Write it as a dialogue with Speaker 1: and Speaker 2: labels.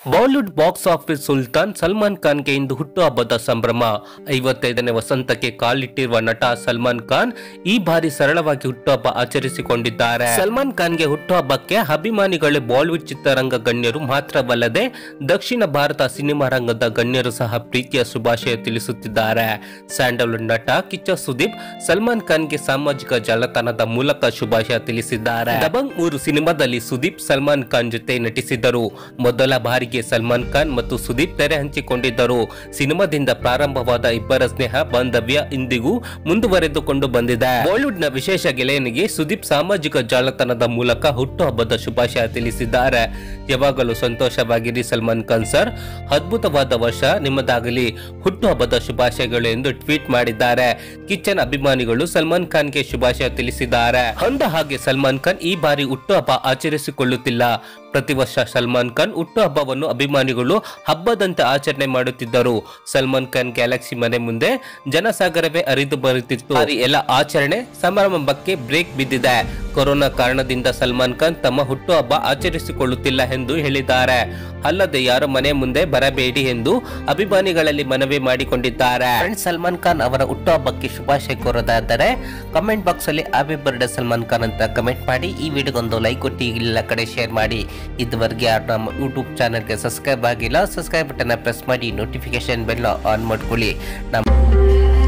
Speaker 1: Bollywood box office Sultan Salman ಖಾನ್ಗೆ ಇಂದು ಹುಟ್ಟುಹಬ್ಬದ ಸಂಭ್ರಮ ಐವತ್ತೈದನೇ ವಸಂತಕ್ಕೆ ಕಾಲಿಟ್ಟಿರುವ ನಟ ಸಲ್ಮಾನ್ ಖಾನ್ ಈ ಬಾರಿ ಸರಳವಾಗಿ ಹುಟ್ಟುಹಬ್ಬ ಆಚರಿಸಿಕೊಂಡಿದ್ದಾರೆ ಸಲ್ಮಾನ್ ಖಾನ್ಗೆ ಹುಟ್ಟುಹಬ್ಬಕ್ಕೆ ಅಭಿಮಾನಿಗಳೇ ಬಾಲಿವುಡ್ ಚಿತ್ರರಂಗ ಗಣ್ಯರು ಮಾತ್ರವಲ್ಲದೆ ದಕ್ಷಿಣ ಭಾರತ ಸಿನಿಮಾ ರಂಗದ ಗಣ್ಯರು ಸಹ ಪ್ರೀತಿಯ ಶುಭಾಶಯ ತಿಳಿಸುತ್ತಿದ್ದಾರೆ ಸ್ಯಾಂಡಲ್ವುಡ್ ನಟ ಕಿಚ್ಚ ಸುದೀಪ್ ಸಲ್ಮಾನ್ ಖಾನ್ಗೆ ಸಾಮಾಜಿಕ ಜಾಲತಾಣದ ಮೂಲಕ ಶುಭಾಶಯ ತಿಳಿಸಿದ್ದಾರೆ ದಬಂಗ್ ಮೂರು ಸಿನಿಮಾದಲ್ಲಿ ಸುದೀಪ್ ಸಲ್ಮಾನ್ ಖಾನ್ ಜೊತೆ ನಟಿಸಿದ್ದರು ಮೊದಲ ಬಾರಿಗೆ ಸಲ್ಮಾನ್ ಖಾನ್ ಮತ್ತು ಸುದೀಪ್ ತೆರೆ ಹಂಚಿಕೊಂಡಿದ್ದರು ಸಿನಿಮಾದಿಂದ ಪ್ರಾರಂಭವಾದ ಇಬ್ಬರ ಸ್ನೇಹ ಬಾಂಧವ್ಯ ಇಂದಿಗೂ ಮುಂದುವರೆದುಕೊಂಡು ಬಂದಿದೆ ಬಾಲಿವುಡ್ ನ ವಿಶೇಷ ಗೆಳೆಯನಿಗೆ ಸುದೀಪ್ ಸಾಮಾಜಿಕ ಜಾಲತಾಣದ ಮೂಲಕ ಹುಟ್ಟುಹಬ್ಬದ ಶುಭಾಶಯ ತಿಳಿಸಿದ್ದಾರೆ ಯಾವಾಗಲೂ ಸಂತೋಷವಾಗಿರಿ ಸಲ್ಮಾನ್ ಖಾನ್ ಸರ್ ಅದ್ಭುತವಾದ ವರ್ಷ ನಿಮ್ಮದಾಗಲಿ ಹುಟ್ಟುಹಬ್ಬದ ಶುಭಾಶಯಗಳು ಎಂದು ಟ್ವೀಟ್ ಮಾಡಿದ್ದಾರೆ ಕಿಚ್ಚನ್ ಅಭಿಮಾನಿಗಳು ಸಲ್ಮಾನ್ ಖಾನ್ಗೆ ಶುಭಾಶಯ ತಿಳಿಸಿದ್ದಾರೆ ಅಂದ ಹಾಗೆ ಸಲ್ಮಾನ್ ಖಾನ್ ಈ ಬಾರಿ ಹುಟ್ಟುಹಬ್ಬ ಆಚರಿಸಿಕೊಳ್ಳುತ್ತಿಲ್ಲ ಪ್ರತಿ ವರ್ಷ ಸಲ್ಮಾನ್ ಖಾನ್ ಹುಟ್ಟುಹಬ್ಬವನ್ನು ಅಭಿಮಾನಿಗಳು ಹಬ್ಬದಂತೆ ಆಚರಣೆ ಮಾಡುತ್ತಿದ್ದರು ಸಲ್ಮಾನ್ ಖಾನ್ ಗ್ಯಾಲಕ್ಸಿ ಮನೆ ಮುಂದೆ ಜನಸಾಗರವೇ ಹರಿದು ಬರುತ್ತಿತ್ತು ಈ ಎಲ್ಲ ಆಚರಣೆ ಸಮಾರಂಭಕ್ಕೆ ಬ್ರೇಕ್ ಬಿದ್ದಿದೆ ಕೊರೋನಾ ಕಾರಣದಿಂದ ಸಲ್ಮಾನ್ ಖಾನ್ ತಮ್ಮ ಹುಟ್ಟುಹಬ್ಬ ಆಚರಿಸಿಕೊಳ್ಳುತ್ತಿಲ್ಲ ಎಂದು ಹೇಳಿದ್ದಾರೆ ಅಲ್ಲದೆ ಯಾರ ಮನೆ ಮುಂದೆ ಬರಬೇಡಿ ಎಂದು ಅಭಿಮಾನಿಗಳಲ್ಲಿ ಮನವಿ ಮಾಡಿಕೊಂಡಿದ್ದಾರೆ ಫ್ರೆಂಡ್ಸ್ ಸಲ್ಮಾನ್ ಖಾನ್ ಅವರ ಹುಟ್ಟುಹಬ್ಬಕ್ಕೆ ಶುಭಾಶಯ ಕೋರೋದಾದರೆ ಕಮೆಂಟ್ ಬಾಕ್ಸ್ ಅಲ್ಲಿ ಹ್ಯಾಪಿ ಬರ್ಡೇ ಸಲ್ಮಾನ್ ಖಾನ್ ಅಂತ ಕಮೆಂಟ್ ಮಾಡಿ ಈ ವಿಡಿಯೋಗೊಂದು ಲೈಕ್ ಕೊಟ್ಟು ಎಲ್ಲ ಕಡೆ ಶೇರ್ ಮಾಡಿ ಇದುವರೆಗೆ ಯಾರು ನಮ್ಮ ಯೂಟ್ಯೂಬ್ ಚಾನಲ್ಗೆ ಸಬ್ಸ್ಕ್ರೈಬ್ ಆಗಿಲ್ಲ ಸಬ್ಸ್ಕ್ರೈಬ್ ಬಟನ್ ಪ್ರೆಸ್ ಮಾಡಿ ನೋಟಿಫಿಕೇಶನ್ ಬೆಲ್ ಆನ್ ಮಾಡ್ಕೊಳ್ಳಿ ನಮ್ಮ